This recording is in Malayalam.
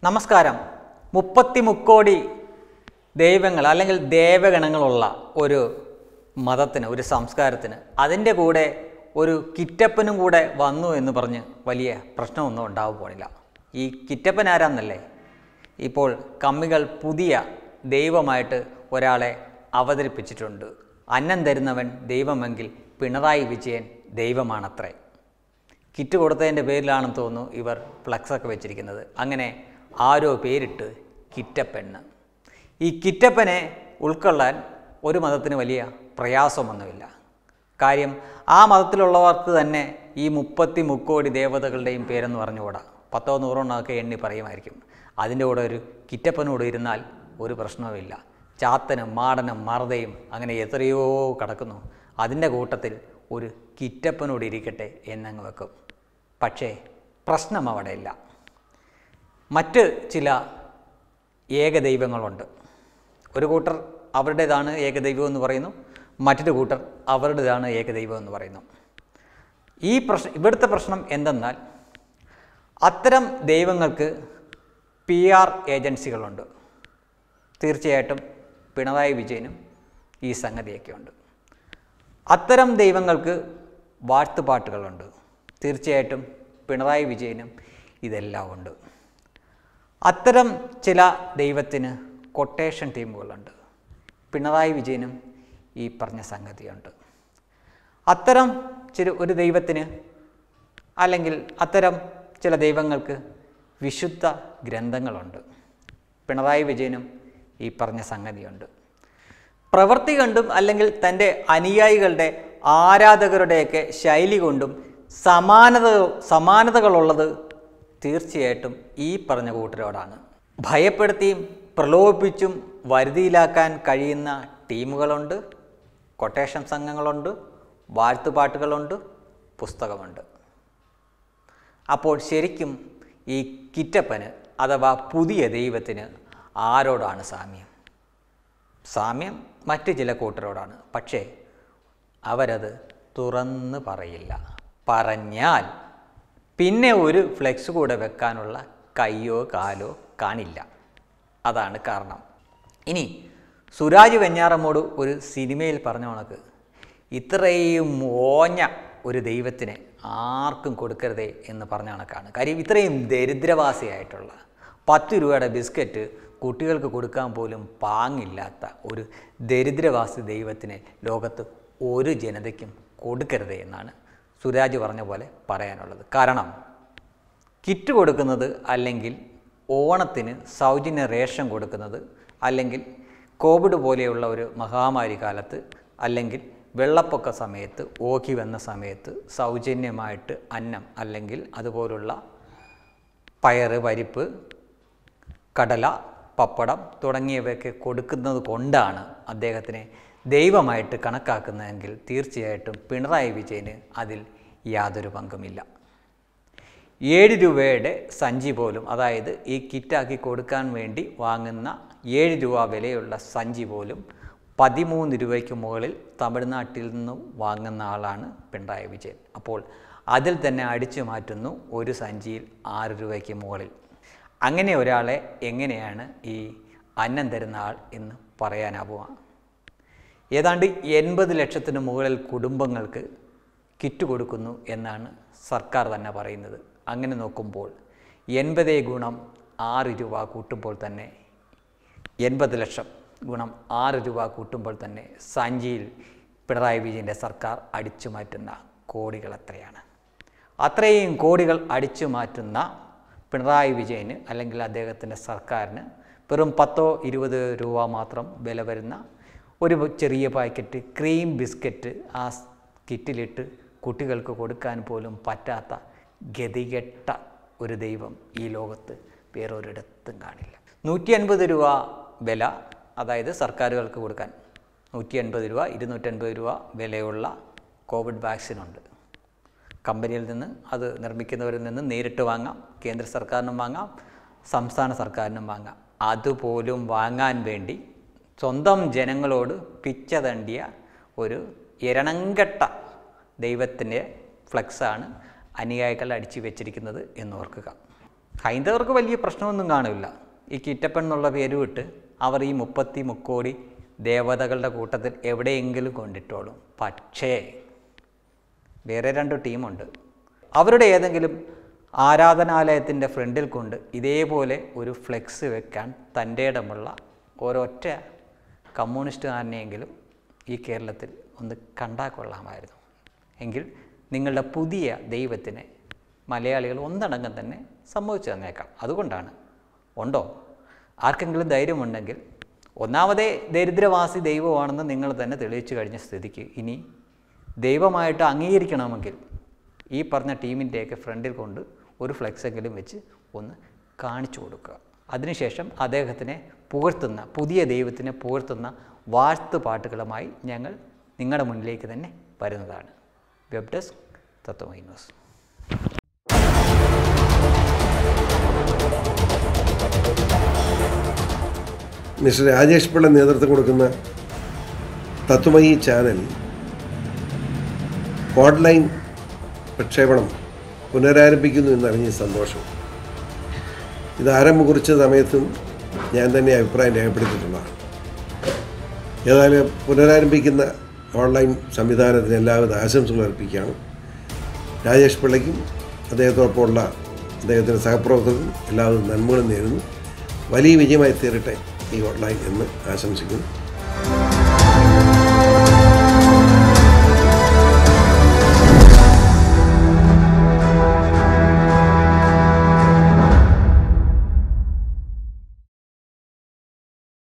നമസ്കാരം മുപ്പത്തി മുക്കോടി ദൈവങ്ങൾ അല്ലെങ്കിൽ ദേവഗണങ്ങളുള്ള ഒരു മതത്തിന് ഒരു സംസ്കാരത്തിന് അതിൻ്റെ കൂടെ ഒരു കിറ്റപ്പനും കൂടെ വന്നു എന്ന് പറഞ്ഞ് വലിയ പ്രശ്നമൊന്നും ഉണ്ടാവാൻ പോണില്ല ഈ കിറ്റപ്പൻ ആരാന്നല്ലേ ഇപ്പോൾ കമ്മികൾ പുതിയ ദൈവമായിട്ട് ഒരാളെ അവതരിപ്പിച്ചിട്ടുണ്ട് അന്നം തരുന്നവൻ ദൈവമെങ്കിൽ പിണറായി വിജയൻ ദൈവമാണത്രേ കിറ്റ് കൊടുത്തതിൻ്റെ പേരിലാണെന്ന് തോന്നുന്നു ഇവർ ഫ്ലക്സൊക്കെ വെച്ചിരിക്കുന്നത് അങ്ങനെ ആരോ പേരിട്ട് കിറ്റപ്പെണ്ണ് ഈ കിറ്റപ്പനെ ഉൾക്കൊള്ളാൻ ഒരു മതത്തിന് വലിയ പ്രയാസമൊന്നുമില്ല കാര്യം ആ മതത്തിലുള്ളവർക്ക് തന്നെ ഈ മുപ്പത്തി മുക്കോടി ദേവതകളുടെയും പേരെന്ന് പറഞ്ഞുകൂടാ പത്തോ നൂറോണ്ണമൊക്കെ എണ്ണി പറയുമായിരിക്കും അതിൻ്റെ കൂടെ ഒരു കിറ്റപ്പനോട് ഇരുന്നാൽ ഒരു പ്രശ്നവുമില്ല ചാത്തനും മാടനും മറതയും അങ്ങനെ എത്രയോ കിടക്കുന്നു അതിൻ്റെ കൂട്ടത്തിൽ ഒരു കിറ്റപ്പനോട് ഇരിക്കട്ടെ എന്നങ്ങ് വെക്കും പക്ഷേ പ്രശ്നം അവിടെയില്ല മറ്റ് ചില ഏകദൈവങ്ങളുണ്ട് ഒരു കൂട്ടർ അവരുടേതാണ് ഏകദൈവം എന്ന് പറയുന്നു മറ്റൊരു കൂട്ടർ അവരുടേതാണ് ഏകദൈവം എന്ന് പറയുന്നു ഈ പ്രശ്നം ഇവിടുത്തെ പ്രശ്നം എന്തെന്നാൽ അത്തരം ദൈവങ്ങൾക്ക് പി ആർ ഏജൻസികളുണ്ട് തീർച്ചയായിട്ടും പിണറായി വിജയനും ഈ സംഗതിയൊക്കെ ഉണ്ട് അത്തരം ദൈവങ്ങൾക്ക് വാഴ്ത്തുപാട്ടുകളുണ്ട് തീർച്ചയായിട്ടും പിണറായി വിജയനും ഇതെല്ലാം ഉണ്ട് അത്തരം ചില ദൈവത്തിന് കൊട്ടേഷൻ ടീമുകളുണ്ട് പിണറായി വിജയനും ഈ പറഞ്ഞ സംഗതിയുണ്ട് അത്തരം ചില ഒരു ദൈവത്തിന് അല്ലെങ്കിൽ അത്തരം ചില ദൈവങ്ങൾക്ക് വിശുദ്ധ ഗ്രന്ഥങ്ങളുണ്ട് പിണറായി വിജയനും ഈ പറഞ്ഞ സംഗതിയുണ്ട് പ്രവൃത്തി കണ്ടും അല്ലെങ്കിൽ തൻ്റെ അനുയായികളുടെ ആരാധകരുടെയൊക്കെ ശൈലി കൊണ്ടും സമാനത സമാനതകളുള്ളത് തീർച്ചയായിട്ടും ഈ പറഞ്ഞ കൂട്ടരോടാണ് ഭയപ്പെടുത്തിയും പ്രലോഭിപ്പിച്ചും വരുതിയിലാക്കാൻ കഴിയുന്ന ടീമുകളുണ്ട് കൊട്ടേഷൻ സംഘങ്ങളുണ്ട് വാഴ്ത്തുപാട്ടുകളുണ്ട് പുസ്തകമുണ്ട് അപ്പോൾ ശരിക്കും ഈ കിറ്റപ്പന് അഥവാ പുതിയ ദൈവത്തിന് ആരോടാണ് സാമ്യം സാമ്യം മറ്റ് ചില കൂട്ടരോടാണ് പക്ഷേ അവരത് തുറന്ന് പറയില്ല പറഞ്ഞാൽ പിന്നെ ഒരു ഫ്ലെക്സ് കൂടെ വെക്കാനുള്ള കയ്യോ കാലോ കാണില്ല അതാണ് കാരണം ഇനി സുരാജ് വെഞ്ഞാറമ്മോട് ഒരു സിനിമയിൽ പറഞ്ഞ കണക്ക് ഇത്രയും ഓഞ്ഞ ഒരു ദൈവത്തിന് ആർക്കും കൊടുക്കരുതേ എന്ന് പറഞ്ഞ കണക്കാണ് കാര്യം ഇത്രയും ദരിദ്രവാസിയായിട്ടുള്ള പത്ത് രൂപയുടെ ബിസ്ക്കറ്റ് കുട്ടികൾക്ക് കൊടുക്കാൻ പോലും പാങ്ങില്ലാത്ത ഒരു ദരിദ്രവാസി ദൈവത്തിന് ലോകത്ത് ഒരു ജനതയ്ക്കും കൊടുക്കരുതേ എന്നാണ് സുരാജ് പറഞ്ഞ പോലെ പറയാനുള്ളത് കാരണം കിറ്റ് കൊടുക്കുന്നത് അല്ലെങ്കിൽ ഓണത്തിന് സൗജന്യ റേഷൻ കൊടുക്കുന്നത് അല്ലെങ്കിൽ കോവിഡ് പോലെയുള്ള ഒരു മഹാമാരി കാലത്ത് അല്ലെങ്കിൽ വെള്ളപ്പൊക്ക സമയത്ത് ഓഖി വന്ന സമയത്ത് സൗജന്യമായിട്ട് അന്നം അല്ലെങ്കിൽ അതുപോലുള്ള പയറ് പരിപ്പ് കടല പപ്പടം തുടങ്ങിയവയൊക്കെ കൊടുക്കുന്നത് കൊണ്ടാണ് അദ്ദേഹത്തിനെ ദൈവമായിട്ട് കണക്കാക്കുന്നതെങ്കിൽ തീർച്ചയായിട്ടും പിണറായി വിജയന് അതിൽ യാതൊരു പങ്കുമില്ല ഏഴ് രൂപയുടെ സഞ്ചി പോലും അതായത് ഈ കിറ്റാക്കി കൊടുക്കാൻ വേണ്ടി വാങ്ങുന്ന ഏഴ് രൂപ വിലയുള്ള സഞ്ചി പോലും പതിമൂന്ന് രൂപയ്ക്ക് മുകളിൽ തമിഴ്നാട്ടിൽ നിന്നും വാങ്ങുന്ന ആളാണ് പിണറായി വിജയൻ അപ്പോൾ അതിൽ തന്നെ അടിച്ചു മാറ്റുന്നു ഒരു സഞ്ചിയിൽ ആറ് രൂപയ്ക്ക് മുകളിൽ അങ്ങനെ ഒരാളെ എങ്ങനെയാണ് ഈ അന്നം തരുന്ന ആൾ എന്ന് പറയാനാവുക ഏതാണ്ട് എൺപത് ലക്ഷത്തിന് മുകളിൽ കുടുംബങ്ങൾക്ക് കിറ്റ് കൊടുക്കുന്നു എന്നാണ് സർക്കാർ തന്നെ പറയുന്നത് അങ്ങനെ നോക്കുമ്പോൾ എൺപതേ ഗുണം ആറ് രൂപ കൂട്ടുമ്പോൾ തന്നെ എൺപത് ലക്ഷം ഗുണം ആറ് രൂപ കൂട്ടുമ്പോൾ തന്നെ സഞ്ചിയിൽ പിണറായി വിജയൻ്റെ സർക്കാർ അടിച്ചു മാറ്റുന്ന കോടികൾ എത്രയാണ് അത്രയും കോടികൾ അടിച്ചു മാറ്റുന്ന പിണറായി വിജയന് അല്ലെങ്കിൽ അദ്ദേഹത്തിൻ്റെ സർക്കാരിന് വെറും പത്തോ ഇരുപത് രൂപ മാത്രം വില വരുന്ന ഒരു ചെറിയ പാക്കറ്റ് ക്രീം ബിസ്ക്കറ്റ് ആ കിറ്റിലിട്ട് കുട്ടികൾക്ക് കൊടുക്കാൻ പോലും പറ്റാത്ത ഗതികെട്ട ഒരു ദൈവം ഈ ലോകത്ത് വേറൊരിടത്തും കാണില്ല നൂറ്റി അൻപത് രൂപ വില അതായത് സർക്കാരുകൾക്ക് കൊടുക്കാൻ നൂറ്റി അൻപത് രൂപ ഇരുന്നൂറ്റൻപത് രൂപ വിലയുള്ള കോവിഡ് വാക്സിനുണ്ട് കമ്പനിയിൽ നിന്ന് അത് നിർമ്മിക്കുന്നവരിൽ നിന്ന് നേരിട്ട് വാങ്ങാം കേന്ദ്ര സർക്കാരിനും വാങ്ങാം സംസ്ഥാന സർക്കാരിനും വാങ്ങാം അതുപോലും വാങ്ങാൻ വേണ്ടി സ്വന്തം ജനങ്ങളോട് പിച്ച തണ്ടിയ ഒരു ഇരണങ്കെട്ട ദൈവത്തിൻ്റെ ഫ്ലക്സാണ് അനുയായികൾ അടിച്ചു വെച്ചിരിക്കുന്നത് എന്ന് ഓർക്കുക ഹൈന്ദവർക്ക് വലിയ പ്രശ്നമൊന്നും കാണില്ല ഈ കിറ്റപ്പൻ എന്നുള്ള പേര് വിട്ട് അവർ ഈ മുപ്പത്തി മുക്കോടി ദേവതകളുടെ കൂട്ടത്തിൽ എവിടെയെങ്കിലും കൊണ്ടിട്ടോളും പക്ഷേ വേറെ രണ്ട് ടീമുണ്ട് അവരുടെ ഏതെങ്കിലും ആരാധനാലയത്തിൻ്റെ ഫ്രണ്ടിൽ കൊണ്ട് ഇതേപോലെ ഒരു ഫ്ലെക്സ് വെക്കാൻ തൻ്റെ ഇടമുള്ള ഒരൊറ്റ കമ്മ്യൂണിസ്റ്റുകാരനെയെങ്കിലും ഈ കേരളത്തിൽ ഒന്ന് കണ്ടാൽ കൊള്ളാമായിരുന്നു എങ്കിൽ നിങ്ങളുടെ പുതിയ ദൈവത്തിനെ മലയാളികൾ ഒന്നടങ്കം തന്നെ സമ്മതിച്ചു തന്നേക്കാം അതുകൊണ്ടാണ് ഉണ്ടോ ആർക്കെങ്കിലും ധൈര്യമുണ്ടെങ്കിൽ ഒന്നാമതേ ദരിദ്രവാസി ദൈവമാണെന്ന് നിങ്ങൾ തന്നെ തെളിയിച്ചു കഴിഞ്ഞ സ്ഥിതിക്ക് ഇനി ദൈവമായിട്ട് അംഗീകരിക്കണമെങ്കിൽ ഈ പറഞ്ഞ ടീമിൻ്റെയൊക്കെ ഫ്രണ്ടിൽ കൊണ്ട് ഒരു ഫ്ലെക്സെങ്കിലും വെച്ച് ഒന്ന് കാണിച്ചു കൊടുക്കുക അതിനുശേഷം അദ്ദേഹത്തിനെ പുകഴ്ത്തുന്ന പുതിയ ദൈവത്തിനെ പുകഴ്ത്തുന്ന വാഴ്ത്തു പാട്ടുകളുമായി ഞങ്ങൾ നിങ്ങളുടെ മുന്നിലേക്ക് തന്നെ വരുന്നതാണ് web desk Tatwamayi news mister Rajesh Pillai നേതൃത്വം കൊടുക്കുന്ന തത്വമയി ചാനൽ ഓൺലൈൻ പ്രക്ഷേപണം പുനരാരംഭിക്കുന്നു എന്നറിഞ്ഞ സന്തോഷം ഇത് ആരംഭം കുറിച്ച സമയത്തും ഞാൻ തന്നെ അഭിപ്രായം രേഖപ്പെടുത്തിയിട്ടുള്ളതാണ് ഏതായാലും പുനരാരംഭിക്കുന്ന ഓൺലൈൻ സംവിധാനത്തിന് എല്ലാവിധ ആശംസകൾ അർപ്പിക്കുകയാണ് രാജേഷ് പിള്ളയ്ക്കും അദ്ദേഹത്തോടൊപ്പമുള്ള അദ്ദേഹത്തിൻ്റെ സഹപ്രവർത്തകർക്കും എല്ലാവിധ നന്മകളും നേരുന്നു വലിയ വിജയമായി തീരട്ടെ ഈ ഓൺലൈൻ എന്ന് ആശംസിക്കുന്നു